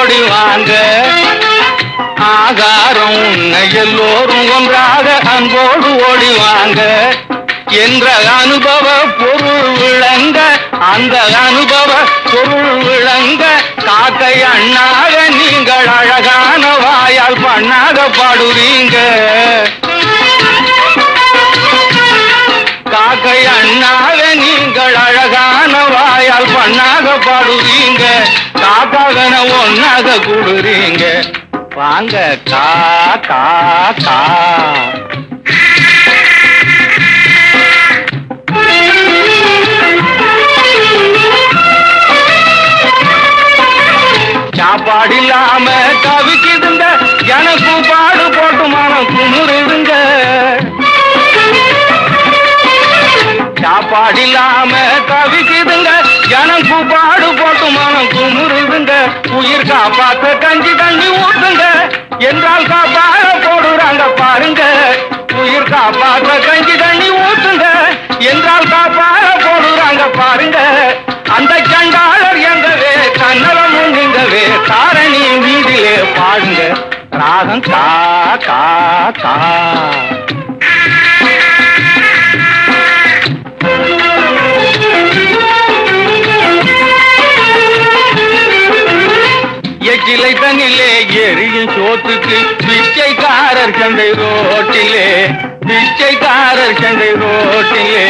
ஓடி வாங்க ஆகாரம் உன்னை எல்லோரும் ஒன்றாக அன்போடு ஓடி வாங்க என்ற அனுபவ பொருள் விளங்க அந்த அனுபவ பொருள் விளங்க காக்கை அண்ணாக நீங்கள் அழகான வாயால் பண்ணாக பாடுறீங்க காக்கை அண்ணாக நீங்கள் அழகான வாயால் பண்ணாக பாடுவீங்க காக்காகன ஒன்னாக கூடுறீங்க வாங்க கா கா கா சாப்பாடு இல்லாம தவிக்குதுங்க எனக்கும் பாடு போட்டு மனம் குமுறுதுங்க சாப்பாடு இல்லாம தவிக்குதுங்க எனக்கு பாடு போட்டு மனம் குமுறுதுங்க உயிர் காப்பாத்த கஞ்சி தண்ணி ஊத்துங்க என்றால் காப்பாட போடுறாங்க பாருங்க உயிர் காப்பாத்த கஞ்சி தண்ணி ஊத்துங்க என்றால் காப்பாட போடுறாங்க பாருங்க அந்த சண்டாளர் எங்கவே கன்னலமும் நீங்கவே தாரணி வீதியிலே பாடுங்க ராகம் கா கா கா எச்சிலை தண்ணிலே எரியும் சோத்துக்கு பிச்சைக்காரர் சண்டை ரோட்டிலே பிச்சைக்காரர் சண்டை ரோட்டிலே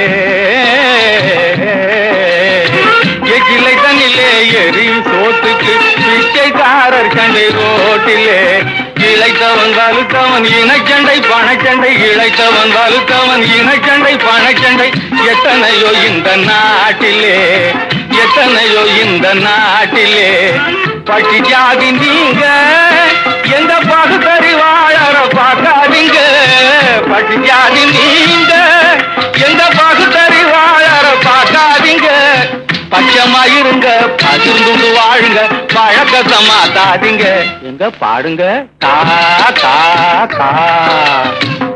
எச்சிலை தண்ணிலே எரியும் சோத்துக்கு பிச்சைக்காரர் சண்டை ரோட்டிலே இழைத்தவன் வலுத்தவன் இனச்சண்டை பணச்சண்டை இழைத்தவன் வலுத்தவன் இனச்சண்டை பணச்சண்டை எத்தனையோ இந்த நாட்டிலே எத்தனையோ இந்த நாட்டிலே பட்டி ஜாதி நீங்க எந்த பகுத்தறிவாளர பார்க்காதீங்க பட்டி ஜாதி நீங்க எந்த பகுத்தறிவாளர பார்க்காதீங்க பச்சமா இருங்க பகிர்ந்து வாழுங்க பழக்கத்தை மாத்தாதீங்க எங்க பாடுங்க கா கா கா